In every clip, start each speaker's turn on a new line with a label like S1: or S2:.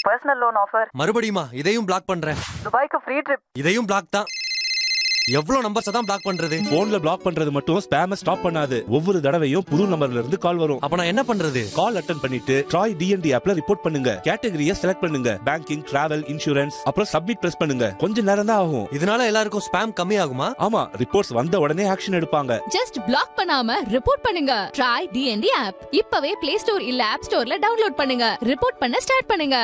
S1: personal loan offer
S2: மறுபடியுமா இதையும் black பண்றேன்
S1: துபாய்க்கு ஃப்ரீ ட்ரிப்
S2: இதையும் பிளாக் தான் எவ்வளவு நம்பர்ஸ் தான் பிளாக் பண்றது
S3: போன்ல பிளாக் பண்றது மட்டும் ஸ்பேம ஸ்டாப் பண்ணாது ஒவ்வொரு தடவையும் புது நம்பர்ல இருந்து கால் வரும்
S2: அப்ப நான் என்ன பண்றது
S3: கால் அட்டன் பண்ணிட்டு ட்ராய் டிஎன்டி ஆப்ல ரிப்போர்ட் பண்ணுங்க கேட்டகரியை செலக்ட் பண்ணுங்க பேங்கிங் டிராவல் இன்சூரன்ஸ் அப்புறம் சப்மிட் பிரஸ் பண்ணுங்க கொஞ்ச நேரம் தான் ஆகும்
S2: இதனால எல்லாருக்கும் ஸ்பேம் கம்மி ஆகுமா
S3: ஆமா ரிப்போர்ட்ஸ் வந்த உடனே ஆக்ஷன் எடுப்பாங்க
S4: ஜஸ்ட் பிளாக் பண்ணாம ரிப்போர்ட் பண்ணுங்க ட்ரை டிஎன்டி ஆப் இப்பவே பிளே ஸ்டோர் இல்ல ஆப் ஸ்டோர்ல டவுன்லோட் பண்ணுங்க ரிப்போர்ட் பண்ண ஸ்டார்ட் பண்ணுங்க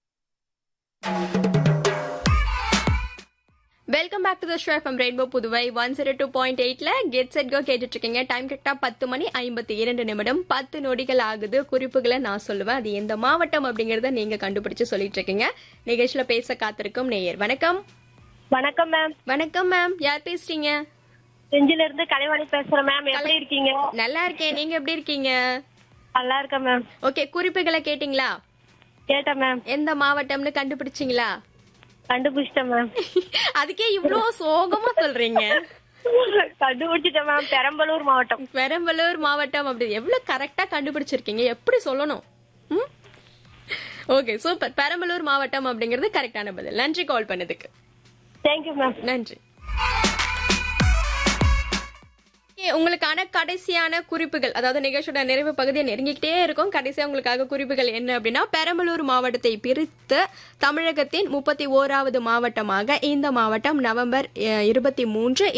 S5: welcome back to the show from rainbow Puduvai one zero two point எயிட்ல கெட் செட் கோ கேட்டுட்டு இருக்கீங்க டைம் கரெக்டா பத்து மணி ஐம்பத்தி இரண்டு நிமிடம் பத்து நொடிகள் ஆகுது குறிப்புகளை நான் சொல்லுவேன் அது எந்த மாவட்டம் அப்படிங்கறத நீங்க கண்டுபிடிச்சு சொல்லிட்டு இருக்கீங்க நிகழ்ச்சியில பேச காத்திருக்கும் நேயர் வணக்கம்
S6: வணக்கம் மேம்
S5: வணக்கம் மேம் யார் பேசுறீங்க
S6: செஞ்சில இருந்து கலைவாணி பேசுறேன் மேம் எப்படி இருக்கீங்க
S5: நல்லா இருக்கேன் நீங்க எப்படி இருக்கீங்க
S6: நல்லா இருக்கேன் மேம்
S5: ஓகே குறிப்புகளை கேட்டிங்களா
S6: கேட்டேன் மேம்
S5: எந்த மாவட்டம்னு கண்டுபிடிச்சிங்களா
S6: கண்டுபிடிச்சிட்டேன் மேம்
S5: அதுக்கே இவ்ளோ சோகமா சொல்றீங்க
S6: கண்டுபிடிச்சிட்டேன் மேம் பெரம்பலூர் மாவட்டம்
S5: பெரம்பலூர் மாவட்டம் அப்படி எவ்வளவு கரெக்டா கண்டுபிடிச்சிருக்கீங்க எப்படி சொல்லணும் ஓகே சூப்பர் பெரம்பலூர் மாவட்டம் அப்படிங்கிறது கரெக்டான பதில் நன்றி கால் பண்ணதுக்கு
S6: தேங்க்யூ மேம்
S5: நன்றி Okay, உங்களுக்கான கடைசியான குறிப்புகள் அதாவது நிகழ்ச்சியோட நிறைவு பகுதியை நெருங்கிக்கிட்டே இருக்கும் கடைசியா உங்களுக்காக குறிப்புகள் என்ன அப்படின்னா பெரம்பலூர் மாவட்டத்தை பிரித்து தமிழகத்தின் முப்பத்தி ஓராவது மாவட்டமாக இந்த மாவட்டம் நவம்பர் இருபத்தி மூன்று